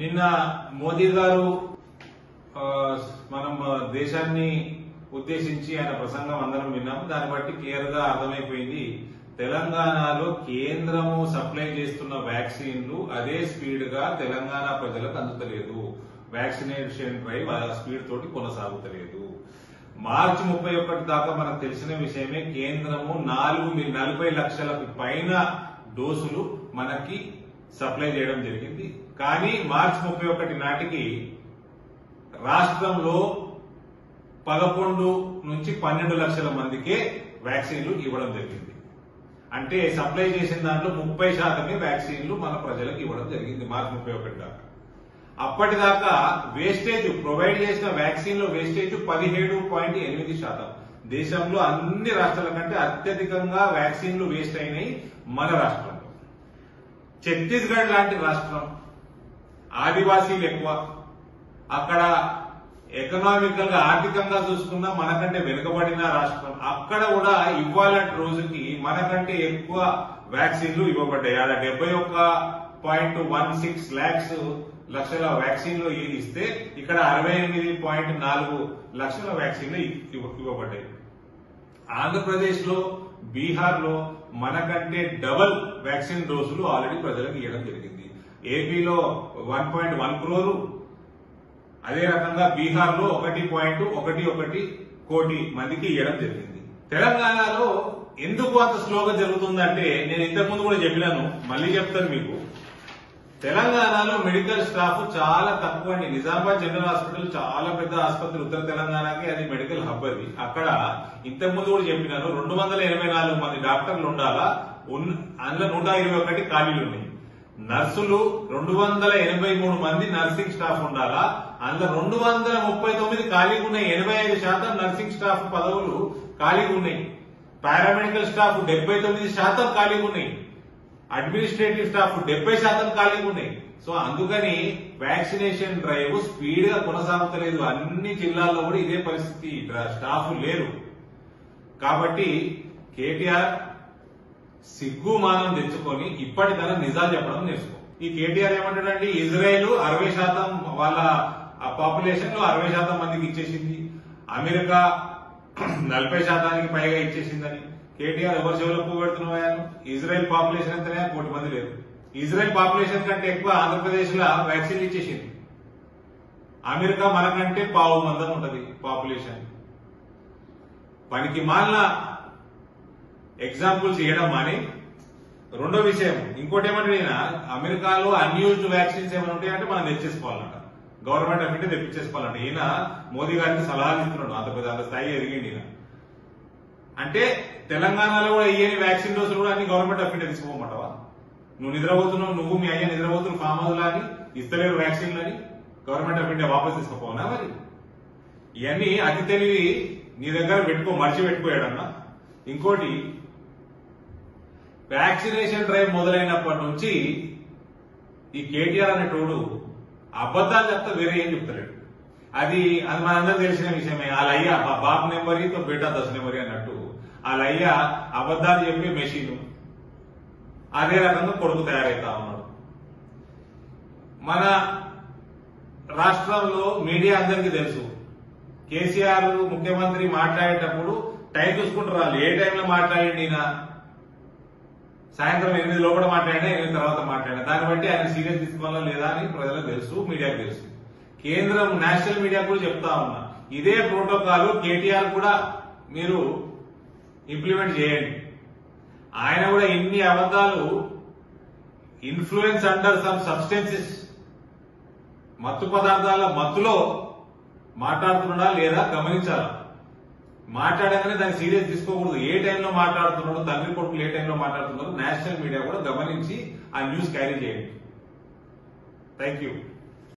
నిన్న మోదీ గారు ఆ, మనం ఆ, దేశాన్ని ఉద్దేశించి ఆయన ప్రసంగం అందరం విన్నాము దాన్ని బట్టి క్లియర్ గా అర్థమైపోయింది తెలంగాణలో కేంద్రము సప్లై చేస్తున్న వ్యాక్సిన్లు అదే స్పీడ్ గా తెలంగాణ ప్రజలకు అందుతలేదు వ్యాక్సినేషన్ డ్రైవ్ ఆ స్పీడ్ తోటి కొనసాగుతలేదు మార్చి ముప్పై ఒకటి దాకా మనకు తెలిసిన విషయమే కేంద్రము నాలుగు మి- నలభై లక్షలకు పైన డోసులు మనకి సప్లై చేయడం జరిగింది కానీ మార్చి ముప్పై ఒకటి నాటికి రాష్ట్రంలో పదకొండు నుంచి పన్నెండు లక్షల మందికే వ్యాక్సిన్లు ఇవ్వడం జరిగింది అంటే సప్లై చేసిన దాంట్లో ముప్పై శాతమే వ్యాక్సిన్లు మన ప్రజలకు ఇవ్వడం జరిగింది మార్చి ముప్పై ఒకటి దాకా అప్పటిదాకా వేస్టేజ్ ప్రొవైడ్ చేసిన వ్యాక్సిన్ లో వేస్టేజ్ పదిహేడు పాయింట్ ఎనిమిది శాతం దేశంలో అన్ని రాష్ట్రాల కంటే అత్యధికంగా వ్యాక్సిన్లు వేస్ట్ అయినాయి మన రాష్ట్రంలో ఛత్తీస్గఢ్ లాంటి రాష్ట్రం ఆదివాసీలు ఎక్కువ అక్కడ ఎకనామికల్ గా ఆర్థికంగా చూసుకున్నా మనకంటే వెనుకబడిన రాష్ట్రం అక్కడ కూడా ఇవ్వాలంటే రోజుకి మనకంటే ఎక్కువ వ్యాక్సిన్లు ఇవ్వబడ్డాయి ఆడ డెబ్బై ఒక్క పాయింట్ వన్ సిక్స్ లాక్స్ లక్షల వ్యాక్సిన్లు ఇస్తే ఇక్కడ అరవై ఎనిమిది పాయింట్ నాలుగు లక్షల వ్యాక్సిన్లు ఇవ్వ- ఇవ్వబడ్డాయి ఆంధ్రప్రదేశ్ లో బీహార్ లో మనకంటే డబల్ వ్యాక్సిన్ డోసులు ఆల్రెడీ ప్రజలకు ఇవ్వడం జరిగింది ఏపీలో వన్ పాయింట్ వన్ క్రోరు అదే రకంగా బీహార్ లో ఒకటి పాయింట్ ఒకటి ఒకటి కోటి మందికి ఇవ్వడం జరిగింది తెలంగాణలో ఎందుకు అంత స్లోగా జరుగుతుందంటే నేను ఇంతకు ముందు కూడా చెప్పినాను మళ్ళీ చెప్తాను మీకు తెలంగాణలో మెడికల్ స్టాఫ్ చాలా తక్కువ అండి నిజామాబాద్ జనరల్ హాస్పిటల్ చాలా పెద్ద ఆసుపత్రి ఉత్తర తెలంగాణకి అది మెడికల్ హబ్ అది అక్కడ ఇంతకు ముందు కూడా చెప్పినాను రెండు వందల ఎనభై నాలుగు మంది డాక్టర్లు ఉండాలా ఉన్న- అందులో నూట ఇరవై ఒకటి ఖాళీలు ఉన్నాయి నర్సులు రెండు వందల ఎనభై మూడు మంది నర్సింగ్ స్టాఫ్ ఉండాలా అందులో రెండు వందల ముప్పై తొమ్మిది ఖాళీగా ఉన్నాయి ఎనభై ఐదు శాతం నర్సింగ్ స్టాఫ్ పదవులు ఖాళీగా ఉన్నాయి పారామెడికల్ స్టాఫ్ డెబ్బై తొమ్మిది శాతం ఖాళీగా ఉన్నాయి అడ్మినిస్ట్రేటివ్ స్టాఫ్ డెబ్బై శాతం ఖాళీగా ఉన్నాయి సో అందుకని వ్యాక్సినేషన్ డ్రైవ్ స్పీడ్ గా కొనసాగుతలేదు అన్ని జిల్లాల్లో కూడా ఇదే పరిస్థితి డ్ర- స్టాఫ్ లేరు కాబట్టి కేటీఆర్ సిగ్గుమానం తెచ్చుకొని ఇప్పటికైనా నిజాలు చెప్పడం నేర్చుకో ఈ కేటీఆర్ ఏమంటాడండి ఇజ్రాయెల్ అరవై శాతం వాళ్ళ పాపులేషన్ లో అరవై శాతం మందికి ఇచ్చేసింది అమెరికా నలభై శాతానికి పైగా ఇచ్చేసిందని కేటీఆర్ ఎవరు చెవులో పోగొడుతున్నాయా ఇజ్రాయెల్ పాపులేషన్ ఎంతనే కోటి మంది లేదు ఇజ్రాయెల్ పాపులేషన్ కంటే ఎక్కువ ఆంధ్రప్రదేశ్ లో వ్యాక్సిన్ ఇచ్చేసింది అమెరికా మనకంటే పావు మందం ఉంటది పాపులేషన్ పనికి మాలిన ఎగ్జాంపుల్స్ ఇవ్వడం మాని రెండో విషయం ఇంకోటి ఏమంటే ఈయన అమెరికాలో అన్యూజ్డ్ వ్యాక్సిన్స్ ఏమైనా ఉంటాయంటే మనం తెచ్చేసుకోవాలంట గవర్నమెంట్ ఆఫ్ ఇండియా తెప్పించేసుకోవాలంట ఈయన మోదీ గారికి సలహాలు ఇస్తున్నాడు అంత పెద్ద అంత స్థాయి ఎదిగింది ఈయన అంటే తెలంగాణలో కూడా ఇయ్యని వ్యాక్సిన్ డోసులు కూడా అన్ని గవర్నమెంట్ ఆఫ్ ఇండియా తీసుకోమంటావా నువ్వు నిద్రపోతున్నావు నువ్వు మీ అయ్యా నిద్రపోతున్నావు ఫామ్ హౌస్ అని ఇస్తలేరు వ్యాక్సిన్లు అని గవర్నమెంట్ ఆఫ్ ఇండియా వాపస్ తీసుకోపోనా మరి ఇవన్నీ అతి తెలివి నీ దగ్గర పెట్టుకో మర్చి పెట్టుకోయాడన్నా ఇంకోటి వ్యాక్సినేషన్ డ్రైవ్ మొదలైనప్పటి నుంచి ఈ కేటీఆర్ అనేటోడు అబద్ధాలు చెప్తా వేరే ఏం చెప్తలేడు అది అది మనందరం తెలిసిన విషయమే వాళ్ళ అయ్యా బా- బాబు నెంబరి తో బేటా దశ నెంబరి అన్నట్టు వాళ్ళ అయ్యా అబద్ధాలు చెప్పే మెషిన్ అదే రకంగా కొడుకు తయారైతా ఉన్నాడు మన రాష్ట్రంలో మీడియా అందరికీ తెలుసు కేసీఆర్ ముఖ్యమంత్రి మాట్లాడేటప్పుడు టైం చూసుకుంటారు వాళ్ళు ఏ టైంలో మాట్లాడండి ఈయన సాయంత్రం ఎనిమిది లోపల మాట్లాడినా ఎనిమిది తర్వాత మాట్లాడినా దాన్ని బట్టి ఆయన సీరియస్ తీసుకోవాలా లేదా అని ప్రజలకు తెలుసు మీడియాకు తెలుసు కేంద్రం నేషనల్ మీడియా కూడా చెప్తా ఉన్నా ఇదే ప్రోటోకాల్ కేటీఆర్ కూడా మీరు ఇంప్లిమెంట్ చేయండి ఆయన కూడా ఇన్ని అబద్ధాలు ఇన్ఫ్లుయెన్స్ అండర్ సమ్ సబ్స్టెన్సెస్ మత్తు పదార్థాల మత్తులో మాట్లాడుతున్నాడా లేదా గమనించాలా మాట్లాడగానే దాన్ని సీరియస్ తీసుకోకూడదు ఏ టైంలో మాట్లాడుతున్నాడు తండ్రి కొడుకులు ఏ టైంలో మాట్లాడుతున్నారు నేషనల్ మీడియా కూడా గమనించి ఆ న్యూస్ క్యారీ చేయండి థ్యాంక్ యూ